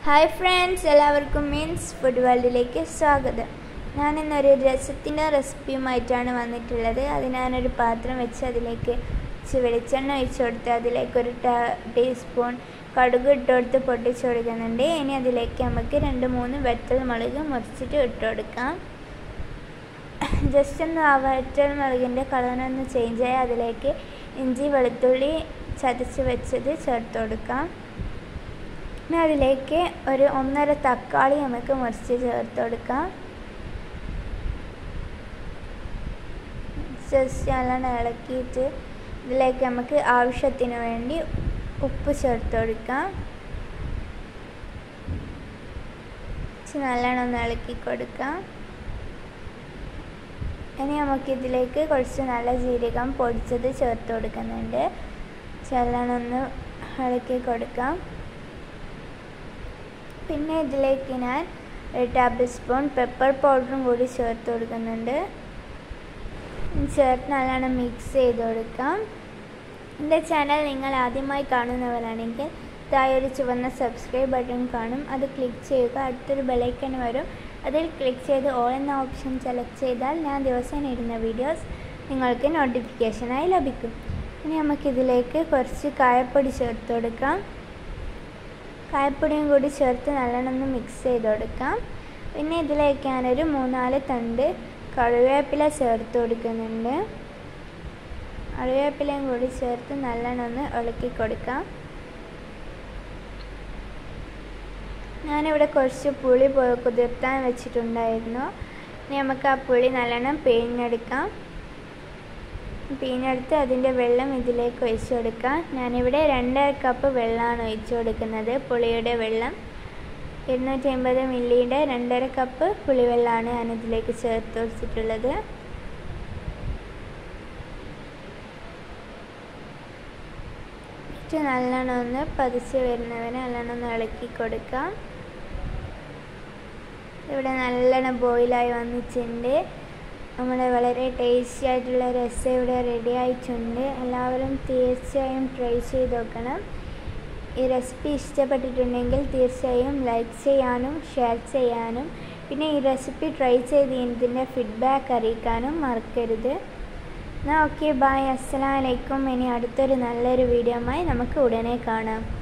hi friends എല്ലാവർക്കും means food വേൾഡിലേക്ക് സ്വാഗതം ഞാൻ ഇന്നൊരു രസത്തിൻ്റെ റെസിപ്പിയുമായിട്ടാണ് വന്നിട്ടുള്ളത് അത് ഞാനൊരു പാത്രം വെച്ച് അതിലേക്ക് ഇച്ചിരി വെളിച്ചെണ്ണ ഒഴിച്ച് കൊടുത്ത് അതിലേക്ക് ഒരു ടീസ്പൂൺ കടുക് ഇട്ട് കൊടുത്ത് പൊട്ടിച്ച് കൊടുക്കുന്നുണ്ട് ഇനി അതിലേക്ക് നമുക്ക് രണ്ട് മൂന്ന് വെത്തൽ മുളക് മുറിച്ചിട്ട് ഇട്ട് കൊടുക്കാം ജസ്റ്റ് ഒന്ന് ആ വറ്റൽ മുളകിൻ്റെ കളറൊന്ന് ചേഞ്ച് ആയി അതിലേക്ക് ഇഞ്ചി വെളുത്തുള്ളി ചതച്ച് വെച്ചത് ചേർത്ത് കൊടുക്കാം പിന്നെ അതിലേക്ക് ഒരു ഒന്നര തക്കാളി നമുക്ക് മുറിച്ച് ചേർത്ത് കൊടുക്കാം ജസ്റ്റ് നല്ലോണം ഇളക്കിയിട്ട് ഇതിലേക്ക് നമുക്ക് ആവശ്യത്തിന് വേണ്ടി ഉപ്പ് ചേർത്ത് കൊടുക്കാം നല്ലോണം ഒന്ന് ഇളക്കി കൊടുക്കാം ഇനി നമുക്കിതിലേക്ക് കുറച്ച് നല്ല ജീരകം പൊടിച്ചത് ചേർത്ത് കൊടുക്കുന്നുണ്ട് നല്ലോണം ഒന്ന് ഇളക്കി കൊടുക്കാം പിന്നെ ഇതിലേക്ക് ഞാൻ ഒരു ടേബിൾ സ്പൂൺ പെപ്പർ പൗഡറും കൂടി ചേർത്ത് കൊടുക്കുന്നുണ്ട് ചേർത്ത് നല്ലോണം മിക്സ് ചെയ്ത് കൊടുക്കാം എൻ്റെ ചാനൽ നിങ്ങൾ ആദ്യമായി കാണുന്നവരാണെങ്കിൽ താഴെ ഒരു ചുവന്ന സബ്സ്ക്രൈബ് ബട്ടൺ കാണും അത് ക്ലിക്ക് ചെയ്യുക അടുത്തൊരു ബെലൈക്കൺ വരും അതിൽ ക്ലിക്ക് ചെയ്ത് ഓൾ എന്ന ഓപ്ഷൻ സെലക്ട് ചെയ്താൽ ഞാൻ ദിവസം ഇടുന്ന വീഡിയോസ് നിങ്ങൾക്ക് നോട്ടിഫിക്കേഷനായി ലഭിക്കും ഇനി നമുക്കിതിലേക്ക് കുറച്ച് കായപ്പൊടി ചേർത്ത് കൊടുക്കാം കായപ്പൊടിയും കൂടി ചേർത്ത് നല്ലോണം ഒന്ന് മിക്സ് ചെയ്ത് കൊടുക്കാം പിന്നെ ഇതിലേക്ക് ഞാനൊരു മൂന്നാല് തണ്ട് കറിവേപ്പില ചേർത്ത് കൊടുക്കുന്നുണ്ട് കറിവേപ്പിലയും കൂടി ചേർത്ത് നല്ലോണം ഒന്ന് ഇളക്കി കൊടുക്കാം ഞാനിവിടെ കുറച്ച് പുളി കുതിർത്താൻ വെച്ചിട്ടുണ്ടായിരുന്നു ഇനി നമുക്ക് ആ പുളി നല്ലോണം പിഴിഞ്ഞെടുക്കാം പിഴിഞ്ഞെടുത്ത് അതിൻ്റെ വെള്ളം ഇതിലേക്ക് ഒഴിച്ചു കൊടുക്കാം ഞാനിവിടെ രണ്ടര കപ്പ് വെള്ളമാണ് ഒഴിച്ചു കൊടുക്കുന്നത് പുളിയുടെ വെള്ളം ഇരുന്നൂറ്റി അമ്പത് മില്ലിയുടെ രണ്ടര കപ്പ് പുളിവെള്ളമാണ് ഞാനിതിലേക്ക് ചേർത്ത് വെച്ചിട്ടുള്ളത് നല്ലോണം ഒന്ന് പതിച്ച് വരുന്നവരെ നല്ലോണം ഒന്ന് ഇളക്കി കൊടുക്കാം ഇവിടെ നല്ലോണം ബോയിലായി വന്നിട്ടുണ്ട് നമ്മുടെ വളരെ ടേസ്റ്റി ആയിട്ടുള്ള രസം ഇവിടെ റെഡി ആയിട്ടുണ്ട് എല്ലാവരും തീർച്ചയായും ട്രൈ ചെയ്ത് നോക്കണം ഈ റെസിപ്പി ഇഷ്ടപ്പെട്ടിട്ടുണ്ടെങ്കിൽ തീർച്ചയായും ലൈക്ക് ചെയ്യാനും ഷെയർ ചെയ്യാനും പിന്നെ ഈ റെസിപ്പി ട്രൈ ചെയ്ത് ഇതിൻ്റെ ഫീഡ്ബാക്ക് അറിയിക്കാനും മറക്കരുത് എന്നാൽ ഓക്കെ ബായ് അസ്സലാമലൈക്കും ഇനി അടുത്തൊരു നല്ലൊരു വീഡിയോയുമായി നമുക്ക് ഉടനെ കാണാം